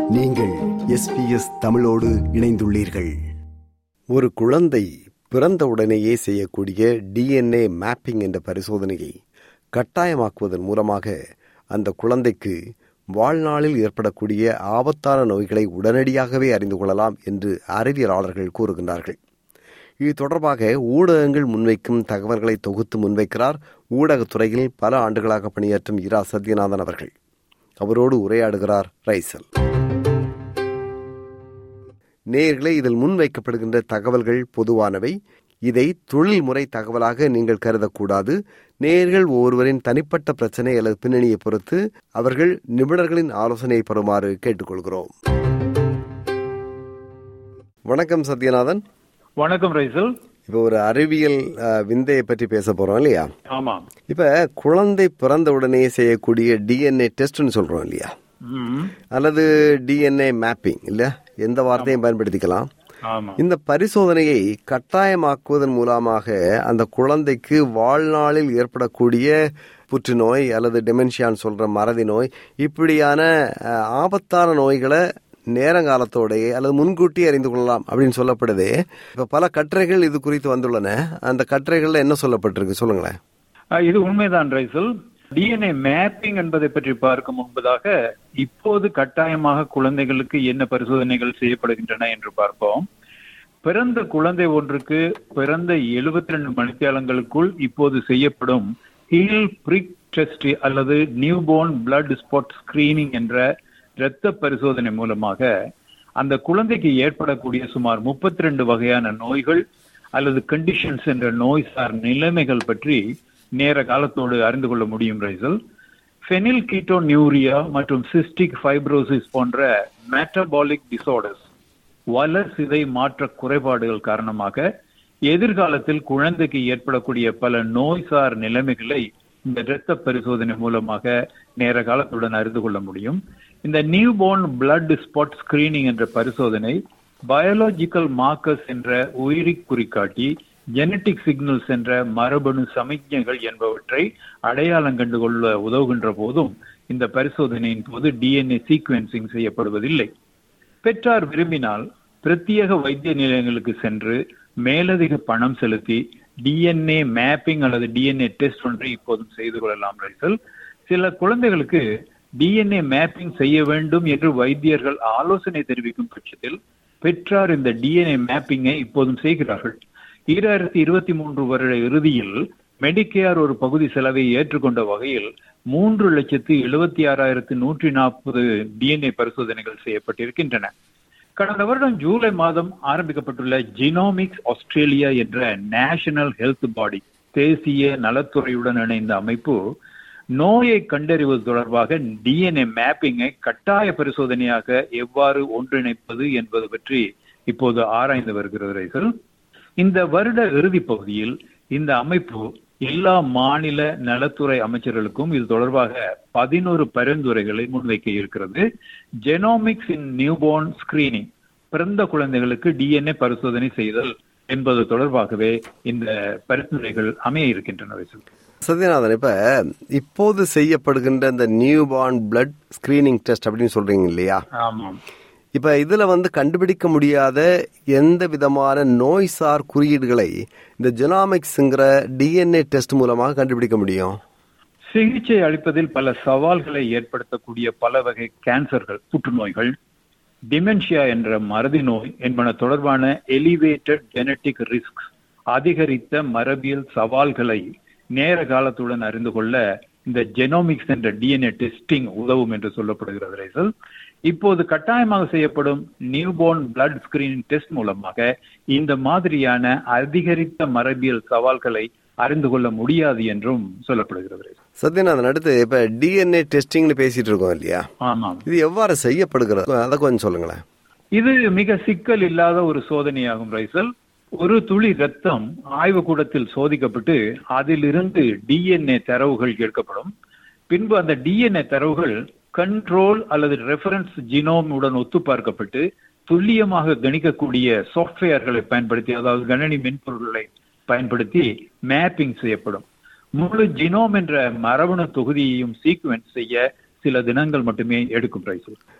நீங்கள் எஸ்பிஎஸ் தமிழோடு இணைந்துள்ளீர்கள் ஒரு குழந்தை பிறந்தவுடனேயே செய்யக்கூடிய டிஎன்ஏ மேப்பிங் என்ற பரிசோதனையை கட்டாயமாக்குவதன் மூலமாக அந்த குழந்தைக்கு வாழ்நாளில் ஏற்படக்கூடிய ஆபத்தான நோய்களை உடனடியாகவே அறிந்து கொள்ளலாம் என்று அறிவியலாளர்கள் கூறுகின்றார்கள் இது தொடர்பாக ஊடகங்கள் முன்வைக்கும் தகவல்களை தொகுத்து முன்வைக்கிறார் ஊடகத்துறையில் பல ஆண்டுகளாக பணியாற்றும் இரா சத்யநாதன் அவர்கள் அவரோடு உரையாடுகிறார் ரைசல் நேயர்களே இதில் முன்வைக்கப்படுகின்ற தகவல்கள் பொதுவானவை இதை தொழில்முறை தகவலாக நீங்கள் கருதக்கூடாது நேயர்கள் ஒவ்வொருவரின் தனிப்பட்ட பிரச்சனை அல்லது பின்னணியை பொறுத்து அவர்கள் நிபுணர்களின் ஆலோசனையை பெறுமாறு கேட்டுக்கொள்கிறோம் வணக்கம் சத்யநாதன் வணக்கம் ரைசல் இப்போ ஒரு அறிவியல் அஹ், விந்தையை பற்றி பேச போறோம் இல்லையா ஆமாம் இப்ப குழந்தை பிறந்த உடனே செய்யக்கூடிய டிஎன்ஏ டெஸ்ட்னு சொல்றோம் இல்லையா ம், அல்லது டிஎன்ஏ மேப்பிங் இல்ல எந்த வார்த்தையும் பயன்படுத்திக்கலாம் ஆமாம் இந்த பரிசோதனையை கட்டாயமாக்குவதன் மூலமாக அந்த குழந்தைக்கு வாழ்நாளில் ஏற்படக்கூடிய புற்றுநோய் அல்லது டெமென்ஷியான்னு சொல்ற மறதி நோய் இப்படியான அஹ், ஆபத்தான நோய்களை நேரங்காலத்தோடையே அல்லது முன்கூட்டி அறிந்து கொள்ளலாம் அப்படின்னு சொல்லப்படுது இப்ப பல கட்டுரைகள் இது குறித்து வந்துள்ளன அந்த கட்டுரைகள்ல என்ன சொல்லப்பட்டிருக்கு சொல்லுங்களேன் அஹ், இது உண்மைதான் ரைசல் டிஎன்ஏ மேப்பிங் என்பதை பற்றி பார்க்கும் முன்பதாக இப்போது கட்டாயமாக குழந்தைகளுக்கு என்ன பரிசோதனைகள் செய்யப்படுகின்றன என்று பார்ப்போம் பிறந்த குழந்தை ஒன்றுக்கு பிறந்த 72 ரெண்டு மணித்தியாலங்களுக்குள் இப்போது செய்யப்படும் ஹீல் பிரிக் டெஸ்ட் அல்லது நியூபோர்ன் பிளட் ஸ்பாட் ஸ்கிரீனிங் என்ற இரத்த பரிசோதனை மூலமாக அந்த குழந்தைக்கு ஏற்படக்கூடிய சுமார் 32 வகையான நோய்கள் அல்லது கண்டிஷன்ஸ் என்ற நோய் சார் நிலைமைகள் பற்றி நேர காலத்தோடு அறிந்து கொள்ள முடியும் ரைசல் ஃபெனில் கீட்டோனியூரியா மற்றும் சிஸ்டிக் ஃபைப்ரோசிஸ் போன்ற மெட்டபாலிக் டிசார்டர்ஸ் வளர்சிதை மாற்ற குறைபாடுகள் காரணமாக எதிர்காலத்தில் குழந்தைக்கு ஏற்படக்கூடிய பல நோய்சார் நிலைமைகளை இந்த இரத்த பரிசோதனை மூலமாக நேர காலத்துடன் அறிந்து கொள்ள முடியும் இந்த நியூபோர்ன் பிளட் ஸ்பாட் ஸ்கிரீனிங் என்ற பரிசோதனை பயாலஜிக்கல் மார்க்கர்ஸ் என்ற உயிரி குறிகாட்டி ஜெனட்டிக் சிக்னல்ஸ் என்ற மரபணு சமிக்ஞைகள் என்பவற்றை அடையாளம் கண்டு கொள்ள உதவுகின்ற போதும் இந்த பரிசோதனையின் போது டிஎன்ஏ சீக்வென்சிங் செய்யப்படுவதில்லை பெற்றார் விரும்பினால் பிரத்யேக வைத்திய நிலையங்களுக்கு சென்று மேலதிக பணம் செலுத்தி டிஎன்ஏ மேப்பிங் அல்லது டிஎன்ஏ டெஸ்ட் ஒன்றை இப்போதும் செய்து கொள்ளலாம் ரைசல் சில குழந்தைகளுக்கு டிஎன்ஏ மேப்பிங் செய்ய வேண்டும் என்று வைத்தியர்கள் ஆலோசனை தெரிவிக்கும் பட்சத்தில் பெற்றார் இந்த டிஎன்ஏ மேப்பிங்கை இப்போதும் செய்கிறார்கள் ஈராயிரத்தி இருபத்தி மூன்று வருட இறுதியில் மெடிக்கேர் ஒரு பகுதி செலவை ஏற்றுக்கொண்ட வகையில் மூன்று லட்சத்து எழுபத்தி ஆறாயிரத்து நூற்றி நாற்பது டிஎன்ஏ பரிசோதனைகள் செய்யப்பட்டிருக்கின்றன கடந்த வருடம் ஜூலை மாதம் ஆரம்பிக்கப்பட்டுள்ள ஜினோமிக்ஸ் ஆஸ்திரேலியா என்ற நேஷனல் ஹெல்த் பாடி தேசிய நலத்துறையுடன் இணைந்த அமைப்பு நோயை கண்டறிவது தொடர்பாக டிஎன்ஏ மேப்பிங்கை கட்டாய பரிசோதனையாக எவ்வாறு ஒன்றிணைப்பது என்பது பற்றி இப்போது ஆராய்ந்து வருகிறது ரைசல் இந்த வருட இறுதி பகுதியில் இந்த அமைப்பு எல்லா மாநில நலத்துறை அமைச்சர்களுக்கும் இது தொடர்பாக பதினோரு பரிந்துரைகளை முன்வைக்க இருக்கிறது ஜெனோமிக்ஸ் இன் நியூபோர்ன் ஸ்கிரீனிங் பிறந்த குழந்தைகளுக்கு டிஎன்ஏ பரிசோதனை செய்தல் என்பது தொடர்பாகவே இந்த பரிந்துரைகள் அமைய இருக்கின்றன ரைசல். சத்யநாதன் இப்ப இப்போது செய்யப்படுகின்ற இந்த நியூபார்ன் பிளட் ஸ்கிரீனிங் டெஸ்ட் அப்படின்னு சொல்றீங்க இல்லையா ஆமாம் இப்ப இதுல வந்து கண்டுபிடிக்க முடியாத எந்த விதமான நோய்சார் குறியீடுகளை இந்த ஜெனாமிக்ஸ்ங்கிற டிஎன்ஏ டெஸ்ட் மூலமாக கண்டுபிடிக்க முடியும் சிகிச்சை அளிப்பதில் பல சவால்களை ஏற்படுத்தக்கூடிய பல வகை கேன்சர்கள் புற்றுநோய்கள் டிமென்ஷியா என்ற மறதி நோய் என்பன தொடர்பான எலிவேட்டட் ஜெனட்டிக் ரிஸ்க் அதிகரித்த மரபியல் சவால்களை நேர காலத்துடன் அறிந்து கொள்ள இந்த ஜெனோமிக்ஸ் என்ற டிஎன்ஏ டெஸ்டிங் உதவும் என்று சொல்லப்படுகிறது ரைசல் இப்போது கட்டாயமாக செய்யப்படும் நியூபோர்ன் பிளட் ஸ்கிரீனிங் டெஸ்ட் மூலமாக இந்த மாதிரியான அதிகரித்த மரபியல் சவால்களை அறிந்து கொள்ள முடியாது என்றும் சொல்லப்படுகிறது ரைசல். சத்யநாதன் அடுத்து இப்ப டிஎன்ஏ டெஸ்டிங்னு பேசிட்டு இருக்கோம் இல்லையா ஆமாம் இது எவ்வாறு செய்யப்படுகிறது அதை கொஞ்சம் சொல்லுங்களேன் இது மிக சிக்கல் இல்லாத ஒரு சோதனையாகும் ரைசல் ஒரு துளி ரத்தம் ஆய்வுக்கூடத்தில் சோதிக்கப்பட்டு அதிலிருந்து டிஎன்ஏ தரவுகள் எடுக்கப்படும் பின்பு அந்த டிஎன்ஏ தரவுகள் கண்ட்ரோல் அல்லது ரெஃபரன்ஸ் ஜினோம் உடன் ஒத்து பார்க்கப்பட்டு துல்லியமாக கணிக்கக்கூடிய சாஃப்ட்வேர்களை பயன்படுத்தி அதாவது கணனி மென்பொருள்களை பயன்படுத்தி மேப்பிங் செய்யப்படும் முழு ஜினோம் என்ற மரபணு தொகுதியையும் சீக்வென்ஸ் செய்ய சில தினங்கள் மட்டுமே எடுக்கும் ரைசல்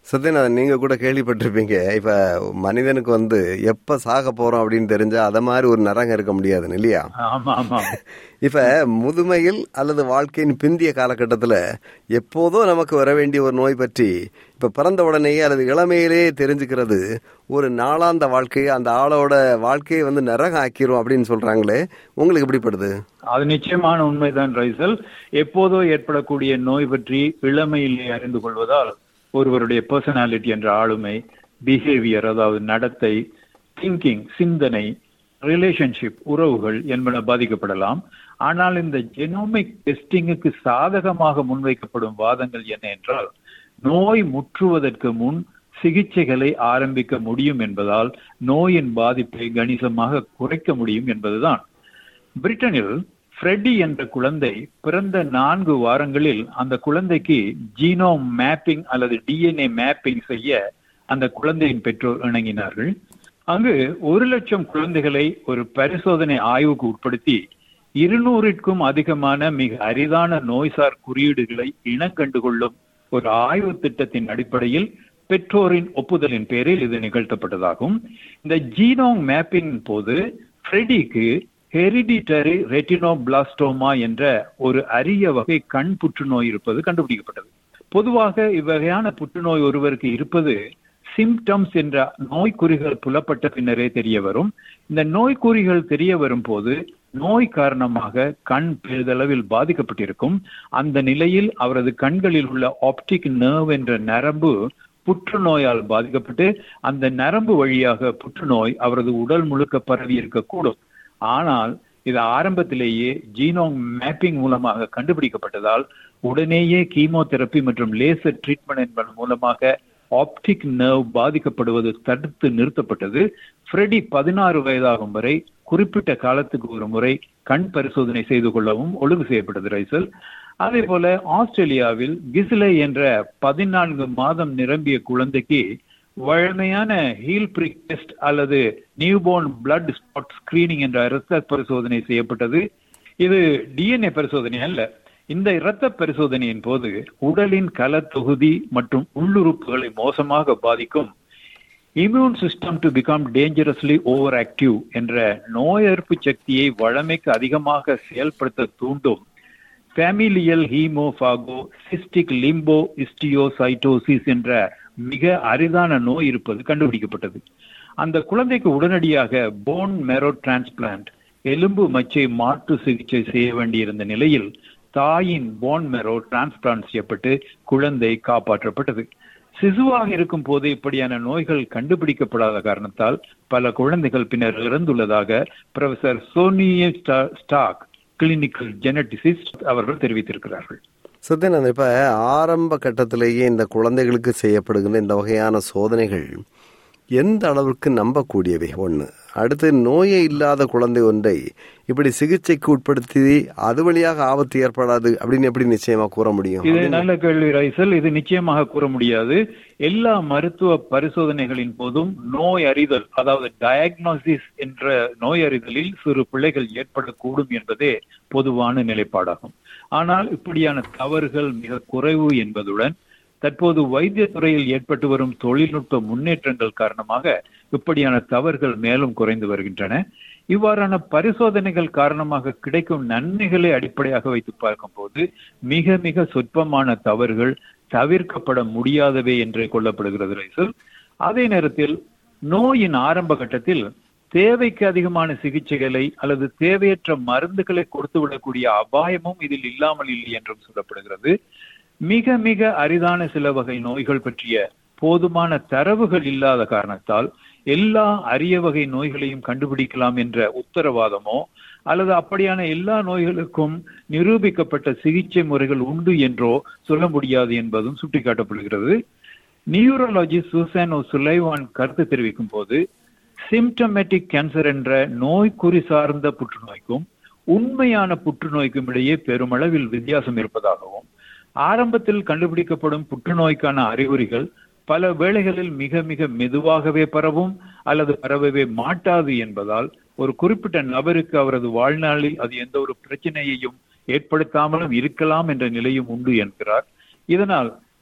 சத்யநாதன் நீங்க கூட கேள்விப்பட்டிருப்பீங்க இப்ப மனிதனுக்கு வந்து எப்ப சாக போறோம் அப்படின்னு தெரிஞ்சா அத மாதிரி ஒரு நரகம் இருக்க முடியாதுன்னு இல்லையா ஆமா ஆமா இப்ப முதுமையில் அல்லது வாழ்க்கையின் பிந்திய காலகட்டத்துல எப்போதோ நமக்கு வர வேண்டிய ஒரு நோய் பற்றி இப்ப பிறந்த உடனேயே அல்லது இளமையிலேயே தெரிஞ்சுக்கிறது ஒரு நாளாந்த வாழ்க்கையை அந்த ஆளோட வாழ்க்கையை வந்து நரகம் ஆக்கிரும் அப்படின்னு சொல்றாங்களே உங்களுக்கு எப்படிப்படுது அது நிச்சயமான உண்மைதான் ரைசல் எப்போதோ ஏற்படக்கூடிய நோய் பற்றி இளமையிலே அறிந்து கொள்வதால் ஒருவருடைய பர்சனாலிட்டி என்ற ஆளுமை பிஹேவியர் அதாவது நடத்தை திங்கிங் சிந்தனை ரிலேஷன்ஷிப் உறவுகள் என்பன பாதிக்கப்படலாம் ஆனால் இந்த ஜெனோமிக் டெஸ்டிங்குக்கு சாதகமாக முன்வைக்கப்படும் வாதங்கள் என்ன என்றால் நோய் முற்றுவதற்கு முன் சிகிச்சைகளை ஆரம்பிக்க முடியும் என்பதால் நோயின் பாதிப்பை கணிசமாக குறைக்க முடியும் என்பதுதான் பிரிட்டனில் ஃப்ரெட்டி என்ற குழந்தை பிறந்த நான்கு வாரங்களில் அந்த குழந்தைக்கு ஜீனோம் மேப்பிங் அல்லது டிஎன்ஏ மேப்பிங் செய்ய அந்த குழந்தையின் பெற்றோர் இணங்கினார்கள் அங்கு ஒரு லட்சம் குழந்தைகளை ஒரு பரிசோதனை ஆய்வுக்கு உட்படுத்தி இருநூறிற்கும் அதிகமான மிக அரிதான நோய்சார் குறியீடுகளை இனங்கண்டு கொள்ளும் ஒரு ஆய்வு திட்டத்தின் அடிப்படையில் பெற்றோரின் ஒப்புதலின் பேரில் இது நிகழ்த்தப்பட்டதாகும் இந்த ஜீனோங் மேப்பிங் போது ஃப்ரெடிக்கு ஹெரிடிட்டரி ரெட்டினோபிளாஸ்டோமா என்ற ஒரு அரிய வகை கண் புற்றுநோய் இருப்பது கண்டுபிடிக்கப்பட்டது பொதுவாக இவ்வகையான புற்றுநோய் ஒருவருக்கு இருப்பது சிம்டம்ஸ் என்ற நோய்க்குறிகள் புலப்பட்ட பின்னரே தெரிய வரும் இந்த நோய்க்குறிகள் தெரிய வரும் போது நோய் காரணமாக கண் பெரிதளவில் பாதிக்கப்பட்டிருக்கும் அந்த நிலையில் அவரது கண்களில் உள்ள ஆப்டிக் நர்வ் என்ற நரம்பு புற்றுநோயால் பாதிக்கப்பட்டு அந்த நரம்பு வழியாக புற்றுநோய் அவரது உடல் முழுக்க பரவி இருக்கக்கூடும் ஆனால் இது ஆரம்பத்திலேயே ஜீனோம் மேப்பிங் மூலமாக கண்டுபிடிக்கப்பட்டதால் உடனேயே கீமோதெரப்பி மற்றும் லேசர் ட்ரீட்மெண்ட் என்பதன் மூலமாக ஆப்டிக் நர்வ் பாதிக்கப்படுவது தடுத்து நிறுத்தப்பட்டது ஃப்ரெடி பதினாறு வயதாகும் வரை குறிப்பிட்ட காலத்துக்கு ஒரு முறை கண் பரிசோதனை செய்து கொள்ளவும் ஒழுங்கு செய்யப்பட்டது ரைசல் அதே போல ஆஸ்திரேலியாவில் கிஸ்லே என்ற பதினான்கு மாதம் நிரம்பிய குழந்தைக்கு வழமையான ஹீல் பிரிக் டெஸ்ட் அல்லது நியூபோர்ன் பிளட் ஸ்பாட் ஸ்கிரீனிங் என்ற இரத்த பரிசோதனை செய்யப்பட்டது இது டிஎன்ஏ பரிசோதனை அல்ல இந்த இரத்த பரிசோதனையின் போது உடலின் கல தொகுதி மற்றும் உள்ளுறுப்புகளை மோசமாக பாதிக்கும் immune system to become dangerously over active என்ற நோய் எதிர்ப்பு சக்தியை வழமைக்கு அதிகமாக செயல்படுத்த தூண்டும் familial haemophagocytic lymphohistiocytosis என்ற மிக அரிதான நோய் இருப்பது கண்டுபிடிக்கப்பட்டது அந்த குழந்தைக்கு உடனடியாக போன் மெரோ டிரான்ஸ்பிளான்ட் எலும்பு மச்சை மாற்று சிகிச்சை செய்ய வேண்டியிருந்த நிலையில் தாயின் போன் மெரோ டிரான்ஸ்பிளான்ட் செய்யப்பட்டு குழந்தை காப்பாற்றப்பட்டது சிசுவாக இருக்கும் போது இப்படியான நோய்கள் கண்டுபிடிக்கப்படாத காரணத்தால் பல குழந்தைகள் பின்னர் இறந்துள்ளதாக ப்ரொஃபசர் சோனிய ஸ்டாக் கிளினிக்கல் ஜெனட்டிசிஸ்ட் அவர்கள் தெரிவித்திருக்கிறார்கள் சத்யநாதன் இப்ப ஆரம்ப கட்டத்திலேயே இந்த குழந்தைகளுக்கு செய்யப்படுகின்ற இந்த வகையான சோதனைகள் எந்த அளவுக்கு நம்பக்கூடியவை ஒண்ணு அடுத்து நோயே இல்லாத குழந்தை ஒன்றை இப்படி சிகிச்சைக்கு உட்படுத்தி அது வழியாக ஆபத்து ஏற்படாது அப்படின்னு எப்படி நிச்சயமா கூற முடியும் இது நல்ல கேள்வி ரைசல் இது நிச்சயமாக கூற முடியாது எல்லா மருத்துவ பரிசோதனைகளின் போதும் நோய் அறிதல் அதாவது டயக்னோசிஸ் என்ற நோய் அறிதலில் சிறு பிள்ளைகள் ஏற்படக்கூடும் என்பதே பொதுவான நிலைப்பாடாகும் ஆனால் இப்படியான தவறுகள் மிக குறைவு என்பதுடன் தற்போது வைத்திய துறையில் ஏற்பட்டு வரும் தொழில்நுட்ப முன்னேற்றங்கள் காரணமாக இப்படியான தவறுகள் மேலும் குறைந்து வருகின்றன இவ்வாறான பரிசோதனைகள் காரணமாக கிடைக்கும் நன்மைகளை அடிப்படையாக வைத்து பார்க்கும் போது மிக மிக சொற்பமான தவறுகள் தவிர்க்கப்பட முடியாதவை என்றே கொள்ளப்படுகிறது ரைசல் அதே நேரத்தில் நோயின் ஆரம்ப கட்டத்தில் தேவைக்கு அதிகமான சிகிச்சைகளை அல்லது தேவையற்ற மருந்துகளை கொடுத்து விடக்கூடிய அபாயமும் இதில் இல்லாமல் இல்லை என்றும் சொல்லப்படுகிறது மிக மிக அரிதான சில வகை நோய்கள் பற்றிய போதுமான தரவுகள் இல்லாத காரணத்தால் எல்லா அரிய வகை நோய்களையும் கண்டுபிடிக்கலாம் என்ற உத்தரவாதமோ அல்லது அப்படியான எல்லா நோய்களுக்கும் நிரூபிக்கப்பட்ட சிகிச்சை முறைகள் உண்டு என்றோ சொல்ல முடியாது என்பதும் சுட்டிக்காட்டப்படுகிறது நியூரோலஜி சூசானோ சுலைவான் கருத்து தெரிவிக்கும் போது சிம்டமேட்டிக் கேன்சர் என்ற நோய்க்குறி சார்ந்த புற்றுநோய்க்கும் உண்மையான புற்றுநோய்க்கும் இடையே பெருமளவில் வித்தியாசம் இருப்பதாகவும் ஆரம்பத்தில் கண்டுபிடிக்கப்படும் புற்றுநோய்க்கான அறிகுறிகள் பல வேளைகளில் மிக மிக மெதுவாகவே பரவும் அல்லது பரவவே மாட்டாது என்பதால் ஒரு குறிப்பிட்ட நபருக்கு அவரது வாழ்நாளில் அது எந்த ஒரு பிரச்சனையையும் ஏற்படுத்தாமலும் இருக்கலாம் என்ற நிலையும் உண்டு என்கிறார் இதனால்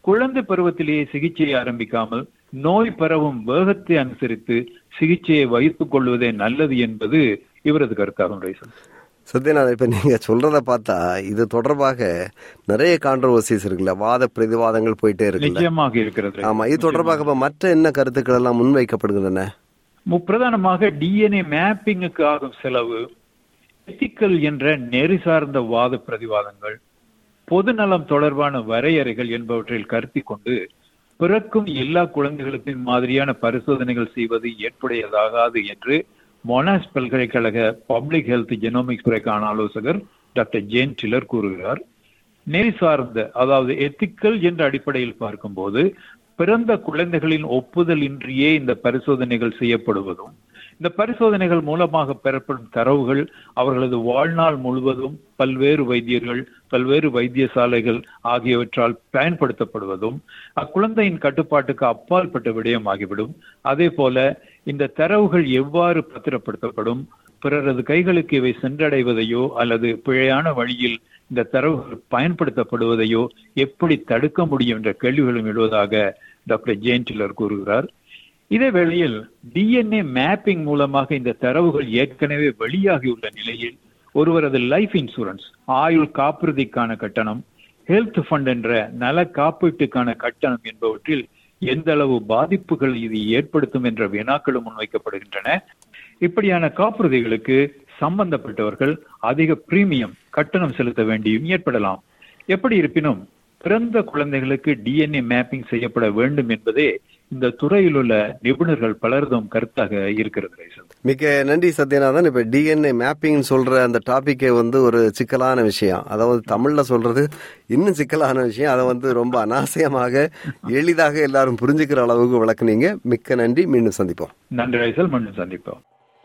குழந்தை பருவத்திலேயே சிகிச்சையை ஆரம்பிக்காமல் நோய் பரவும் வேகத்தை அனுசரித்து சிகிச்சையை வைத்துக் கொள்வதே நல்லது என்பது இவரது கருத்தாகும் ரைசல் சத்யநாதன் இப்ப நீங்க சொல்றத பார்த்தா இது தொடர்பாக நிறைய கான்ட்ரவர்சிஸ் இருக்குல்ல வாத பிரதிவாதங்கள் போயிட்டே இருக்குல்ல நிச்சயமாக இருக்கிறது ஆமா இது தொடர்பாக இப்ப மற்ற என்ன கருத்துக்கள் எல்லாம் முன்வைக்கப்படுகின்றன பிரதானமாக டிஎன்ஏ மேப்பிங்குக்கு ஆகும் செலவு எத்திக்கல் என்ற நெறி சார்ந்த வாத பிரதிவாதங்கள் பொதுநலம் தொடர்பான வரையறைகள் என்பவற்றில் கருத்தி கொண்டு பிறக்கும் எல்லா குழந்தைகளுக்கும் மாதிரியான பரிசோதனைகள் செய்வது ஏற்புடையதாகாது என்று மொனாஸ் பல்கலைக்கழக பப்ளிக் ஹெல்த் ஜெனோமிக்ஸ் துறைக்கான ஆலோசகர் டாக்டர் ஜேன் டில்லர் கூறுகிறார் நெறி சார்ந்த அதாவது எத்திக்கல் என்ற அடிப்படையில் பார்க்கும்போது பிறந்த குழந்தைகளின் ஒப்புதல் இன்றியே இந்த பரிசோதனைகள் செய்யப்படுவதும் இந்த பரிசோதனைகள் மூலமாக பெறப்படும் தரவுகள் அவர்களது வாழ்நாள் முழுவதும் பல்வேறு வைத்தியர்கள் பல்வேறு வைத்தியசாலைகள் ஆகியவற்றால் பயன்படுத்தப்படுவதும் அக்குழந்தையின் கட்டுப்பாட்டுக்கு அப்பாற்பட்ட விடயமாகிவிடும் அதே போல இந்த தரவுகள் எவ்வாறு பத்திரப்படுத்தப்படும் பிறரது கைகளுக்கு இவை சென்றடைவதையோ அல்லது பிழையான வழியில் இந்த தரவுகள் பயன்படுத்தப்படுவதையோ எப்படி தடுக்க முடியும் என்ற கேள்விகளும் எழுவதாக டாக்டர் ஜேன் டில்லர் கூறுகிறார் இதே வேளையில் டிஎன்ஏ மேப்பிங் மூலமாக இந்த தரவுகள் ஏற்கனவே வெளியாகியுள்ள நிலையில் ஒருவரது லைஃப் இன்சூரன்ஸ் ஆயுள் காப்புறுதிக்கான கட்டணம் ஹெல்த் ஃபண்ட் என்ற நல காப்பீட்டுக்கான கட்டணம் என்பவற்றில் எந்த அளவு பாதிப்புகள் இது ஏற்படுத்தும் என்ற வினாக்களும் முன்வைக்கப்படுகின்றன இப்படியான காப்புறுதிகளுக்கு சம்பந்தப்பட்டவர்கள் அதிக பிரீமியம் கட்டணம் செலுத்த வேண்டியும் ஏற்படலாம் எப்படி இருப்பினும் பிறந்த குழந்தைகளுக்கு டிஎன்ஏ மேப்பிங் செய்யப்பட வேண்டும் என்பதே இந்த துறையில் உள்ள நிபுணர்கள் பலரதும் கருத்தாக இருக்கிறது ரைசல் மிக்க நன்றி சத்யநாதன் இப்ப டிஎன்ஏ மேப்பிங் சொல்ற அந்த டாபிக்கே வந்து ஒரு சிக்கலான விஷயம் அதாவது தமிழ்ல சொல்றது இன்னும் சிக்கலான விஷயம் அதை வந்து ரொம்ப அனாசயமாக எளிதாக எல்லாரும் புரிஞ்சுக்கிற அளவுக்கு விளக்குனீங்க மிக்க நன்றி மீண்டும் சந்திப்போம் நன்றி ரைசல் மீண்டும் சந்திப்போம்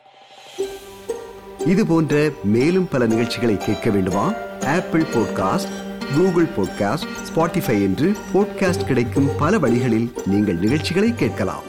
இது போன்ற மேலும் பல நிகழ்ச்சிகளை கேட்க வேண்டுமா Apple podcast Google podcast Spotify என்று பாட்காஸ்ட் கிடைக்கும் பல வழிகளில் நீங்கள் நிகழ்ச்சிகளை கேட்கலாம்